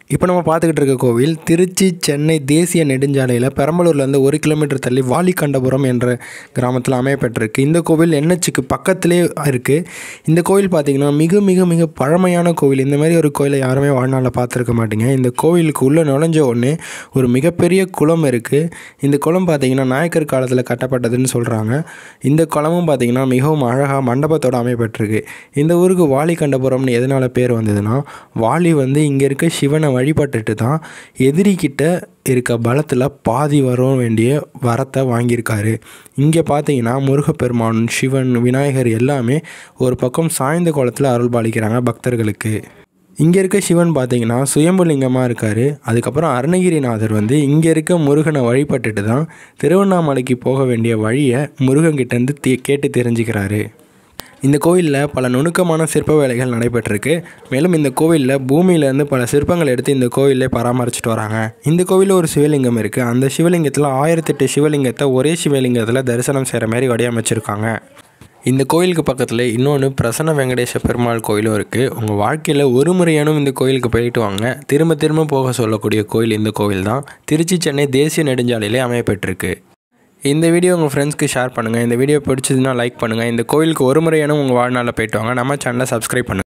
இப்போ நம்ம பார்த்துக்கிட்டு இருக்க கோவில் திருச்சி சென்னை தேசிய நெடுஞ்சாலையில் பெரம்பலூர்லேருந்து ஒரு கிலோமீட்டர் தள்ளி வாலிகண்டபுரம் என்ற கிராமத்தில் அமையப்பட்டிருக்கு இந்த கோவில் என்ஹெச்சுக்கு பக்கத்திலே இருக்குது இந்த கோவில் பார்த்திங்கன்னா மிக மிக மிக பழமையான கோவில் இந்த மாதிரி ஒரு கோயிலை யாருமே வாழ்நாளில் பார்த்துருக்க மாட்டீங்க இந்த கோவிலுக்கு உள்ளே நுழைஞ்ச உடனே ஒரு மிகப்பெரிய குளம் இருக்குது இந்த குளம் பார்த்திங்கன்னா நாயக்கர் காலத்தில் கட்டப்பட்டதுன்னு சொல்கிறாங்க இந்த குளமும் பார்த்திங்கன்னா மிகவும் அழகாக மண்டபத்தோடு அமையப்பட்டிருக்கு இந்த ஊருக்கு வாலிகண்டபுரம்னு எதனால் பேர் வந்ததுன்னா வாலி வந்து இங்கே இருக்க சிவனை வழிபட்டுட்டு தான் எதிரிக்கிட்ட இருக்க பலத்தில் பாதி வர வேண்டிய வரத்தை வாங்கியிருக்காரு இங்கே பார்த்தீங்கன்னா முருகப்பெருமான் சிவன் விநாயகர் எல்லாமே ஒரு பக்கம் சாய்ந்த கோலத்தில் அருள் பாலிக்கிறாங்க பக்தர்களுக்கு இங்கே இருக்க சிவன் பார்த்தீங்கன்னா சுயம்புலிங்கமாக இருக்கார் அதுக்கப்புறம் அருணகிரிநாதர் வந்து இங்கே இருக்க முருகனை வழிபட்டுட்டு தான் திருவண்ணாமலைக்கு போக வேண்டிய வழியை முருகன்கிட்டேருந்து தே கேட்டு தெரிஞ்சுக்கிறாரு இந்த கோவிலில் பல நுணுக்கமான சிற்ப வேலைகள் நடைபெற்றிருக்கு மேலும் இந்த கோவிலில் பூமியிலேருந்து பல சிற்பங்கள் எடுத்து இந்த கோவிலே பராமரிச்சுட்டு வராங்க இந்த கோவிலில் ஒரு சிவலிங்கம் இருக்குது அந்த சிவலிங்கத்தில் ஆயிரத்தெட்டு சிவலிங்கத்தை ஒரே சிவலிங்கத்தில் தரிசனம் செய்கிற மாதிரி வடிவமைச்சிருக்காங்க இந்த கோயிலுக்கு பக்கத்தில் இன்னொன்று பிரசன்ன வெங்கடேச பெருமாள் கோயிலும் இருக்குது உங்கள் வாழ்க்கையில் ஒரு முறையானும் இந்த கோயிலுக்கு போயிட்டு வாங்க திரும்ப திரும்ப போக சொல்லக்கூடிய கோயில் இந்த கோவில் தான் திருச்சி சென்னை தேசிய நெடுஞ்சாலையிலே அமையப்பட்டிருக்கு இந்த வீடியோ உங்கள் ஃப்ரெண்ட்ஸ்க்கு ஷேர் பண்ணுங்கள் இந்த வீடியோ பிடிச்சதுன்னா லைக் பண்ணுங்கள் இந்த கோயிலுக்கு ஒரு முறையானும் உங்கள் வாழ்நாளில் போயிட்டு வாங்க நம்ம சேனலை சப்ஸ்கிரைப் பண்ணுங்கள்